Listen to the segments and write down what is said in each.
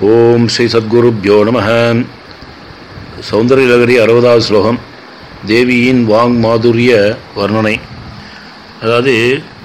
ஓம் ஸ்ரீ சத்குருப்யோ நம சௌந்தரியலகரி அறுபதாவது ஸ்லோகம் தேவியின் வாங் மாதுரிய வர்ணனை அதாவது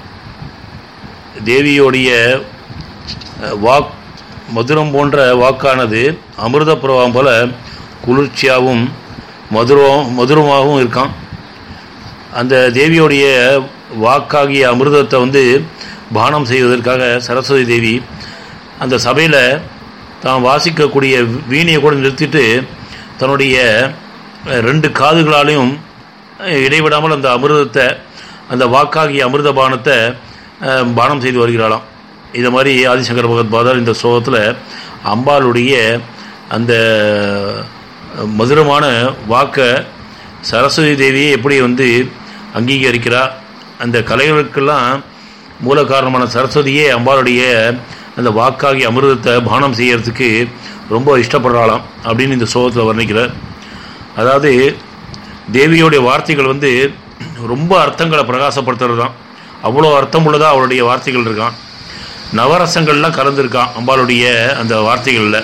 தேவியோடைய அஹ், வாக் மதுரம் போன்ற வாக்கானது அமிர்த பிரவாகம் போல குளிர்ச்சியாகவும் மதுரம் மதுரமாகவும் இருக்கான் அந்த தேவியோடைய வாக்காகிய அமிர்தத்தை வந்து பானம் செய்வதற்காக சரஸ்வதி தேவி அந்த சபையில் தான் வாசிக்கக்கூடிய வீணையை கூட நிறுத்திட்டு தன்னுடைய அஹ், ரெண்டு காதுகளாலையும் அஹ், இடைவிடாமல் அந்த அமிர்தத்தை அந்த வாக்காகிய அமிர்த பானத்தை அஹ், பானம் செய்து வருகிறாளாம் இது மாதிரி ஆதிசங்கர பகவத் பாதர் இந்த ஸ்லோகத்தில் அம்பாளுடைய அந்த அஹ், மதுரமான வாக்கை சரஸ்வதி தேவியை எப்படி வந்து அங்கீகரிக்கிறா அந்த கலைகளுக்கெல்லாம் மூல காரணமான சரஸ்வதியே அம்பாளுடைய அந்த வாக்காகி அமிர்தத்தை பானம் செய்யறதுக்கு ரொம்ப இஷ்டப்படுறாளாம் அப்படின்னு இந்த சோகத்தில் வர்ணிக்கிறார் அதாவது தேவியோடைய வார்த்தைகள் வந்து ரொம்ப அர்த்தங்களை பிரகாசப்படுத்துறது தான் அவ்வளோ அர்த்தம் உள்ளதாக அவளுடைய வார்த்தைகள் இருக்கான் நவரசங்கள்லாம் கலந்துருக்கான் அம்பாளுடைய அந்த வார்த்தைகளில்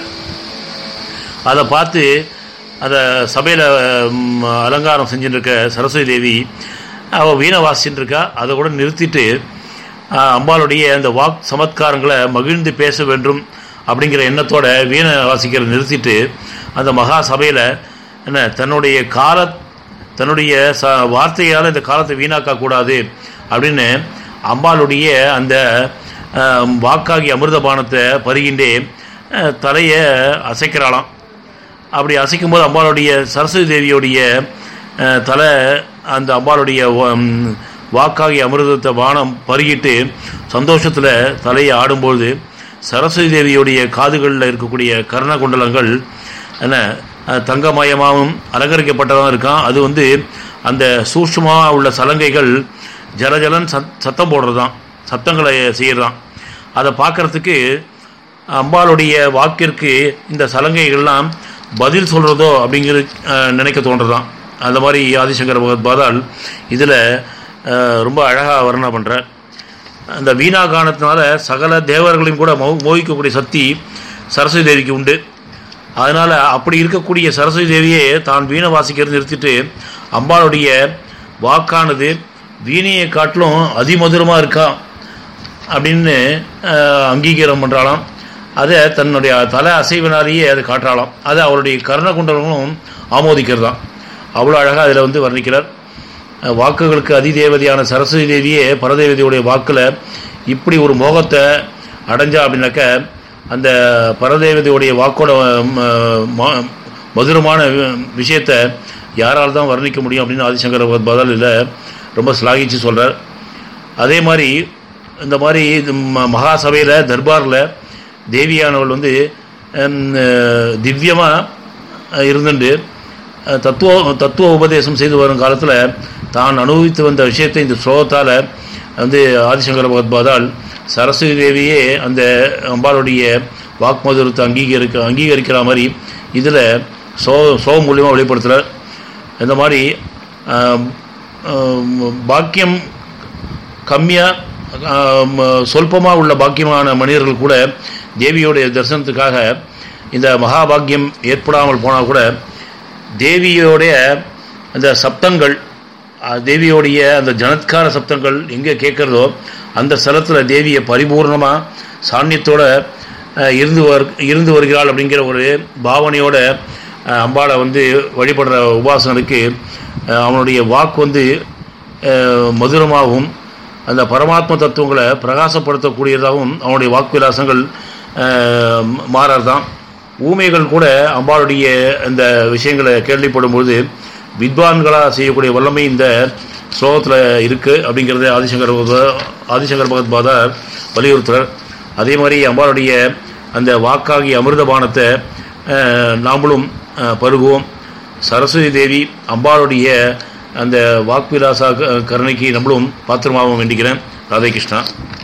அதை பார்த்து அந்த சபையில் அலங்காரம் செஞ்சுட்டு இருக்க சரஸ்வதி தேவி அவள் வீணை வாசிச்சுட்டு இருக்கா அதை கூட நிறுத்திட்டு ஆஹ், அம்பாளுடைய அந்த வாக் சமத்காரங்களை மகிழ்ந்து பேச வேண்டும் அப்படிங்கிற எண்ணத்தோட வீணை வாசிக்கிறத நிறுத்திட்டு அந்த மகா சபையில் என்ன தன்னுடைய கால தன்னுடைய ச வார்த்தையால் இந்த காலத்தை வீணாக்க கூடாது அப்படின்னு அம்பாளுடைய அந்த ஆஹ், வாக்காகி அமிர்தபானத்தை பருகின்றே ஆஹ், தலையை அசைக்கிறாளாம் அப்படி அசைக்கும் போது அம்பாளுடைய சரஸ்வதி தேவியோடைய அஹ், தலை அந்த அம்பாளுடைய உம், வாக்காகி அமிர்தத்தை வானம் பருகிட்டு சந்தோஷத்தில் தலையை ஆடும்போது சரஸ்வதி தேவியுடைய காதுகளில் இருக்கக்கூடிய கர்ண குண்டலங்கள் என்ன அஹ், தங்கமயமாகவும் அலங்கரிக்கப்பட்டதாக இருக்கான் அது வந்து அந்த சூட்சமாக உள்ள சலங்கைகள் ஜலஜலன் சத் சத்தம் போடுறது தான் சத்தங்களை செய்யறதான் அதை பார்க்கறதுக்கு அம்பாளுடைய வாக்கிற்கு இந்த சலங்கைகள்லாம் பதில் சொல்கிறதோ அப்படிங்கிற அஹ், நினைக்க தோன்றதான் அந்த மாதிரி ஆதிசங்கர பகவத் பாதால் இதில் ரொம்ப அழகாக வர்ணனை பண்ணுறார் அந்த வீணா காரணத்தினால சகல தேவர்களையும் கூட மோ மோகிக்கக்கூடிய சக்தி சரஸ்வதி தேவிக்கு உண்டு அதனால் அப்படி இருக்கக்கூடிய சரஸ்வதி தேவியே தான் வீணை வாசிக்கிறது நிறுத்திட்டு அம்பாளுடைய வாக்கானது வீணையை காட்டிலும் அதிமதுரமாக இருக்கா அப்படின்னு அஹ், அங்கீகாரம் பண்ணுறாளாம் அதை தன்னுடைய தலை அசைவினாலேயே அதை காட்டுறாளாம் அதை அவருடைய கர்ணகுண்டலங்களும் ஆமோதிக்கிறதாம் அவ்வளோ அழகாக அதில் வந்து வர்ணிக்கிறார் அஹ், வாக்குகளுக்கு அதிதேவதையான சரஸ்வதி தேவியே பரதேவதையுடைய வாக்கில் இப்படி ஒரு மோகத்தை அடைஞ்சா அப்படின்னாக்க அந்த பரதேவதையுடைய வாக்கோட ம- ம- மதுரமான வி- விஷயத்தை யாரால் தான் வர்ணிக்க முடியும் அப்படின்னு ஆதிசங்கர பகவத் பாதால் இதில் ரொம்ப ஸ்லாகிச்சு சொல்கிறார் அதே மாதிரி இந்த மாதிரி இது ம- மகா சபையில் தர்பாரில் தேவியானவள் வந்து திவ்யமாக இருந்துட்டு அஹ், தத்துவ தத்துவ உபதேசம் செய்து வரும் காலத்தில் தான் அனுபவித்து வந்த விஷயத்தை இந்த ஸ்லோகத்தால் வந்து ஆதிசங்கர பகவத் பாதால் சரஸ்வதி தேவியே அந்த அம்பாளுடைய வாக்மதுரத்தை அங்கீகரிக்க அங்கீகரிக்கிற மாதிரி இதில் சோ சோ மூலியமாக வெளிப்படுத்துகிறார் இந்த மாதிரி ஆம், ஆம், பாக்கியம் கம்மியாக சொல்பமாக உள்ள பாக்கியமான மனிதர்கள் கூட தேவியோடைய தரிசனத்துக்காக இந்த மகாபாக்கியம் ஏற்படாமல் போனால் கூட தேவியோடைய அந்த சப்தங்கள் அஹ், தேவியோடைய அந்த ஜனத்கார சப்தங்கள் எங்கே கேட்குறதோ அந்த ஸ்தலத்தில் தேவியை பரிபூர்ணமாக சாநியத்தோட அஹ், இருந்து வர் இருந்து வருகிறாள் அப்படிங்கிற ஒரு பாவனையோட அஹ், அம்பாளை வந்து வழிபடுற உபாசனருக்கு அஹ், அவனுடைய வாக்கு வந்து அஹ், மதுரமாகவும் அந்த பரமாத்ம தத்துவங்களை பிரகாசப்படுத்தக்கூடியதாகவும் அவனுடைய வாக்கு விலாசங்கள் அஹ், மாறறதான் ஊமைகள் கூட அம்பாளுடைய அந்த விஷயங்களை கேள்விப்படும்பொழுது வித்வான்களாக செய்யக்கூடிய வல்லமை இந்த ஸ்லோகத்தில் இருக்குது அப்படிங்கிறத ஆதிசங்கர் பகவத் ஆதிசங்கர் பகவத் பாதார் வலியுறுத்துறார் அதே மாதிரி அம்பாளுடைய அந்த வாக்காகி அமிர்தபானத்தை அஹ், நாமளும் அஹ், பருகுவோம் சரஸ்வதி தேவி அம்பாளுடைய அந்த வாக்விலாசா க- கருணைக்கு நம்மளும் பாத்திரமாகவும் வேண்டிக்கிறேன் ராதே கிருஷ்ணா